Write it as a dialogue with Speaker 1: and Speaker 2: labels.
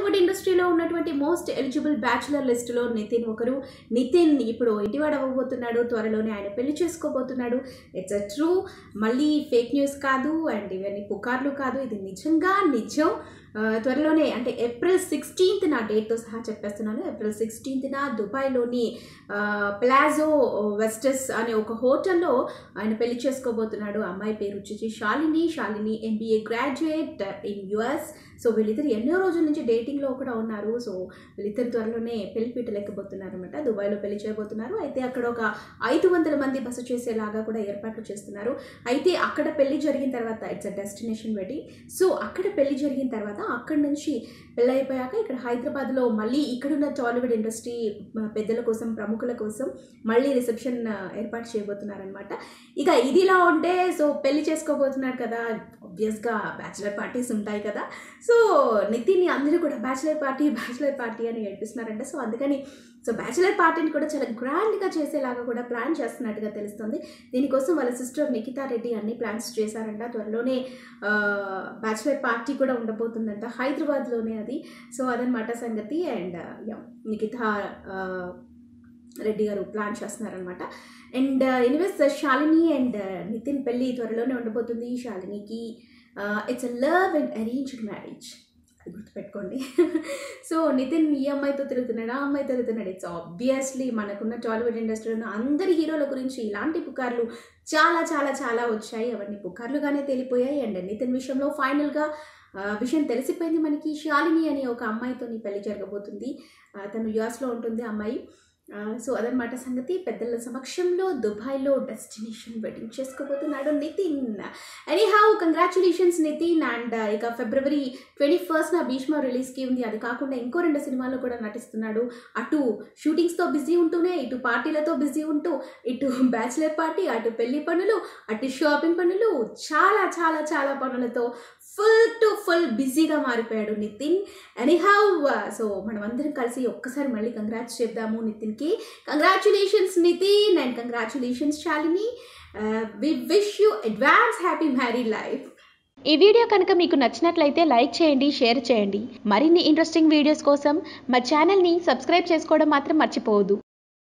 Speaker 1: టాలీవుడ్ ఇండస్ట్రీలో ఉన్నటువంటి most eligible bachelor లిస్టులో నితిన్ ఒకరు నితిన్ ఇప్పుడు ఇంటివాడు అవ్వబోతున్నాడు త్వరలోనే ఆయన పెళ్లి చేసుకోబోతున్నాడు ఇట్స్ అ ట్రూ మళ్ళీ ఫేక్ న్యూస్ కాదు అండ్ ఇవన్నీ పుకార్లు కాదు ఇది నిజంగా నిజం ఆ, త్వరలోనే అంటే ఏప్రిల్ సిక్స్టీన్త్ నా డేట్తో సహా చెప్పేస్తున్నాను ఏప్రిల్ సిక్స్టీన్త్న దుబాయ్లోని ఆ, ప్లాజో వెస్టస్ అనే ఒక హోటల్లో ఆయన పెళ్లి చేసుకోబోతున్నాడు అమ్మాయి పేరు వచ్చేసి Shalini Shalini MBA graduate in US so వీళ్ళిద్దరు ఎన్నో రోజుల నుంచి డేటింగ్లో కూడా ఉన్నారు సో వీళ్ళిద్దరు త్వరలోనే పెళ్లి పీటలేకపోతున్నారు అనమాట దుబాయ్లో పెళ్లి చేయబోతున్నారు అయితే అక్కడ ఒక ఐదు వందల మంది బస చేసేలాగా కూడా ఏర్పాట్లు చేస్తున్నారు అయితే అక్కడ పెళ్లి జరిగిన తర్వాత it's a destination wedding so అక్కడ పెళ్లి జరిగిన తర్వాత అక్కడ నుంచి పెళ్ళి అయిపోయాక ఇక్కడ హైదరాబాద్లో మళ్ళీ ఇక్కడున్న టాలీవుడ్ ఇండస్ట్రీ పెద్దల కోసం ప్రముఖుల కోసం మళ్ళీ రిసెప్షన్ ఏర్పాటు చేయబోతున్నారనమాట ఇక ఇదిలా ఉంటే సో పెళ్లి చేసుకోబోతున్నారు కదా ఆబ్వియస్గా బ్యాచిలర్ పార్టీస్ ఉంటాయి కదా సో నితిన్ని అందరూ కూడా బ్యాచిలర్ పార్టీ బ్యాచిలర్ పార్టీ అని ఏడిపిస్తున్నారంట సో అందుకని సో బ్యాచిలర్ పార్టీని కూడా చాలా గ్రాండ్గా చేసేలాగా కూడా ప్లాన్ చేస్తున్నట్టుగా తెలుస్తుంది దీనికోసం వాళ్ళ సిస్టర్ నిఖితా రెడ్డి అన్ని ప్లాన్స్ చేశారంట త్వరలోనే బ్యాచిలర్ పార్టీ కూడా ఉండబోతుందంట హైదరాబాద్లోనే అది సో అదనమాట సంగతి అండ్ యా నిఖితా ఆ, రెడ్డి గారు ప్లాన్ చేస్తున్నారనమాట and anyways Shalini and Nitin పెళ్ళి త్వరలోనే ఉండబోతుంది శాలినికి it's a love and arranged marriage అది గుర్తుపెట్టుకోండి సో నితిన్ ఈ అమ్మాయితో తిరుగుతున్నాడు ఆ అమ్మాయితో తిరుగుతున్నాడు ఇట్స్ ఆబ్వియస్లీ మనకున్న టాలీవుడ్ ఇండస్ట్రీలో అందరి హీరోల గురించి ఇలాంటి పుకార్లు చాలా చాలా చాలా వచ్చాయి అవన్నీ పుకార్లుగానే తేలిపోయాయి అండ్ నితిన్ విషయంలో ఫైనల్గా ఆ, విషయం తెలిసిపోయింది మనకి శాలిని అనే ఒక అమ్మాయితో నీ పెళ్లి జరగబోతుంది ఆ, తను యుఎస్లో ఉంటుంది ఆ అమ్మాయి ఆ, సో అదనమాట సంగతి పెద్దల సమక్షంలో దుబాయ్లో డెస్టినేషన్ వెడ్డింగ్ చేసుకోబోతున్నాడు Nitin any how congratulations Nitin and ఇక ఫిబ్రవరి ట్వంటీ ఫస్ట్ నా భీష్మ రిలీజ్కి ఉంది అది కాకుండా ఇంకో రెండు సినిమాల్లో కూడా నటిస్తున్నాడు అటు షూటింగ్స్తో బిజీ ఉంటూనే ఇటు పార్టీలతో బిజీ ఉంటూ ఇటు బ్యాచిలర్ పార్టీ అటు పెళ్లి పనులు అటు షాపింగ్ పనులు చాలా చాలా చాలా పనులతో ఫుల్ టు ఫుల్ బిజీగా మారిపోయాడు నితిన్ ఎనీహౌ సో మనం అందరం కలిసి ఒక్కసారి మళ్ళీ కంగ్రాట్స్ చెప్దాము నితిన్కి congratulations Nitin and congratulations Shalini we wish you advance happy married life
Speaker 2: ఈ వీడియో కనుక మీకు నచ్చినట్లయితే లైక్ చేయండి షేర్ చేయండి మరిన్ని ఇంట్రెస్టింగ్ వీడియోస్ కోసం మా ఛానల్ని సబ్స్క్రైబ్ చేసుకోవడం మాత్రం మర్చిపోవద్దు